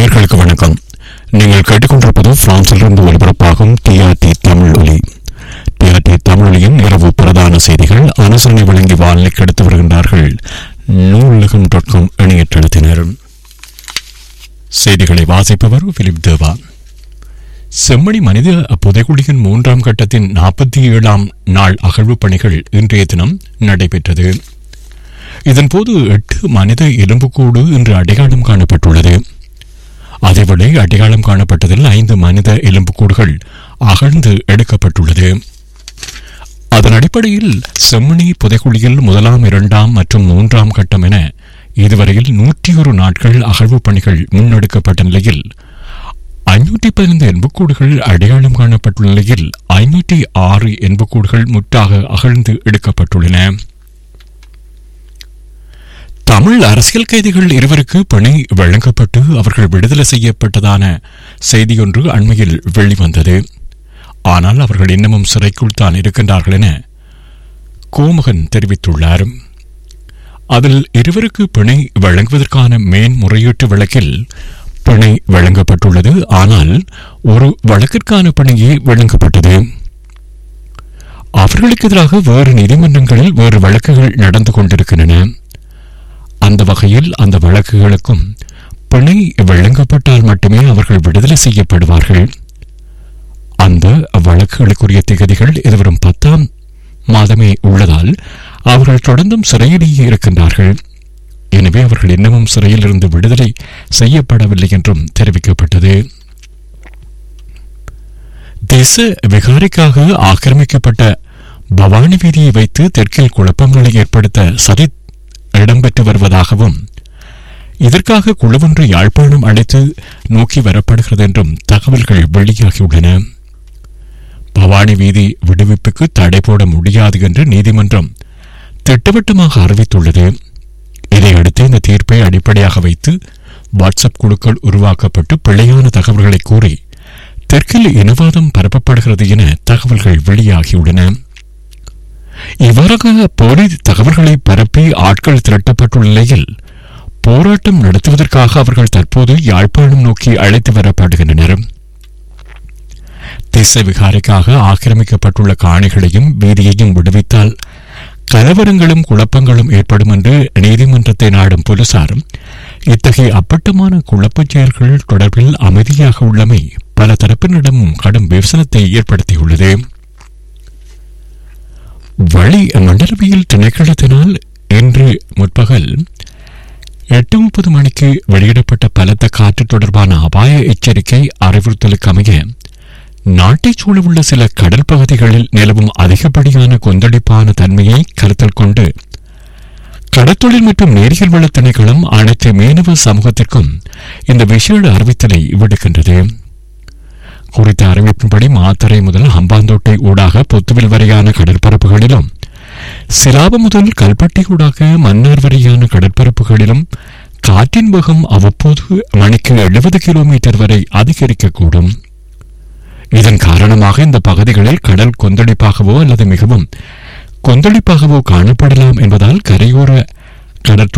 நேர்களுக்கு வணக்கம் நீங்கள் கேட்டுக்கொண்டிருப்பது பிரான்சிலிருந்து ஒலிபரப்பாகும் டிஆர்டி தமிழ் ஒலி டிஆர்டி தமிழ் ஒலியின் இரவு பிரதான செய்திகள் அனுசரணை வழங்கி வானிலைக்கு எடுத்து வருகின்றார்கள் நூலகம் டாட் காம் இணையதளத்தினர் செய்திகளை வாசிப்பவர் பிலிப் தேவா செம்மணி மனித புதைக்குழியின் மூன்றாம் கட்டத்தின் நாற்பத்தி ஏழாம் நாள் அகழ்வு பணிகள் இன்றைய தினம் நடைபெற்றது இதன்போது எட்டு மனித எலும்புக்கூடு இன்று அடையாளம் காணப்பட்டுள்ளது அதேவேளை அடையாளம் காணப்பட்டதில் ஐந்து மனித எலும்புக்கூடுகள் அகழ்ந்து எடுக்கப்பட்டுள்ளது அதன் அடிப்படையில் செம்மணி புதைக்குழியில் முதலாம் இரண்டாம் மற்றும் மூன்றாம் கட்டம் என இதுவரையில் நூற்றி ஒரு நாட்கள் அகழ்வு பணிகள் முன்னெடுக்கப்பட்ட நிலையில் ஐநூற்றி பதினைந்து எண்புக்கூடுகள் அடையாளம் காணப்பட்டுள்ள நிலையில் ஐநூற்றி ஆறு எண்புக்கூடுகள் முற்றாக அகழ்ந்து எடுக்கப்பட்டுள்ளன தமிழ் அரசியல் கைதிகள் இருவருக்கு பணி வழங்கப்பட்டு அவர்கள் விடுதலை செய்யப்பட்டதான செய்தியொன்று அண்மையில் வெளிவந்தது ஆனால் அவர்கள் இன்னமும் சிறைக்குள் தான் இருக்கின்றார்கள் என கோமகன் தெரிவித்துள்ளார் அதில் இருவருக்கு பிணை வழங்குவதற்கான மேன்முறையீட்டு வழக்கில் பிணை வழங்கப்பட்டுள்ளது ஆனால் ஒரு வழக்கிற்கான பிணையே வழங்கப்பட்டது அவர்களுக்கு எதிராக வேறு நீதிமன்றங்களில் வேறு வழக்குகள் நடந்து கொண்டிருக்கின்றன அந்த வகையில் அந்த வழக்குகளுக்கும் பிணை வழங்கப்பட்டால் மட்டுமே அவர்கள் விடுதலை செய்யப்படுவார்கள் அந்த வழக்குகளுக்குரிய திகதிகள் எதிர்வரும் பத்தாம் மாதமே உள்ளதால் அவர்கள் தொடர்ந்தும் சிறையிலேயே இருக்கின்றார்கள் எனவே அவர்கள் இன்னமும் சிறையில் இருந்து விடுதலை செய்யப்படவில்லை என்றும் தெரிவிக்கப்பட்டது தேச விகாரிக்காக ஆக்கிரமிக்கப்பட்ட பவானி வீதியை வைத்து தெற்கில் குழப்பங்களை ஏற்படுத்த சதி இடம்பெற்று வருவதாகவும் இதற்காக குழுவொன்று யாழ்ப்பாணம் அழைத்து நோக்கி வரப்படுகிறது என்றும் தகவல்கள் வெளியாகியுள்ளன பவானி வீதி விடுவிப்புக்கு தடை போட முடியாது என்று நீதிமன்றம் திட்டவட்டமாக அறிவித்துள்ளது இதையடுத்து இந்த தீர்ப்பை அடிப்படையாக வைத்து வாட்ஸ்அப் குழுக்கள் உருவாக்கப்பட்டு பிழையான தகவல்களை கூறி தெற்கில் இனவாதம் பரப்பப்படுகிறது என தகவல்கள் வெளியாகியுள்ளன இவ்வாறாக போலி தகவல்களை பரப்பி ஆட்கள் திரட்டப்பட்டுள்ள நிலையில் போராட்டம் நடத்துவதற்காக அவர்கள் தற்போது யாழ்ப்பாணம் நோக்கி அழைத்து வரப்படுகின்றனர் திசை விகாரிக்காக ஆக்கிரமிக்கப்பட்டுள்ள காணிகளையும் வீதியையும் விடுவித்தால் கலவரங்களும் குழப்பங்களும் ஏற்படும் என்று நீதிமன்றத்தை நாடும் போலீசார் இத்தகைய அப்பட்டமான குழப்பச் செயல்கள் தொடர்பில் அமைதியாக உள்ளமை பல தரப்பினரிடமும் கடும் விமர்சனத்தை ஏற்படுத்தியுள்ளது வழி மண்டலவியல் திணைக்களத்தினால் இன்று முற்பகல் எட்டு முப்பது மணிக்கு வெளியிடப்பட்ட பலத்த காற்று தொடர்பான அபாய எச்சரிக்கை அறிவுறுத்தலுக்கு அமைய நாட்டைச் சூழவுள்ள சில கடல் பகுதிகளில் நிலவும் அதிகப்படியான கொந்தளிப்பான தன்மையை கருத்தில் கொண்டு கடற்தொழில் மற்றும் நேரியல் வள திணைக்களம் அனைத்து மீனவ சமூகத்திற்கும் இந்த விசேட அறிவித்தலை விடுக்கின்றது குறித்த அறிவிப்பின்படி மாத்தறை முதல் ஹம்பாந்தோட்டை ஊடாக பொத்துவில் வரையான கடற்பரப்புகளிலும் சிலாப முதல் கல்பட்டி ஊடாக மன்னார் வரையான கடற்பரப்புகளிலும் காற்றின் வேகம் அவ்வப்போது மணிக்கு எழுபது கிலோமீட்டர் வரை அதிகரிக்கக்கூடும் இதன் காரணமாக இந்த பகுதிகளில் கடல் கொந்தளிப்பாகவோ அல்லது மிகவும் கொந்தளிப்பாகவோ காணப்படலாம் என்பதால் கரையோர கடற்தொழில்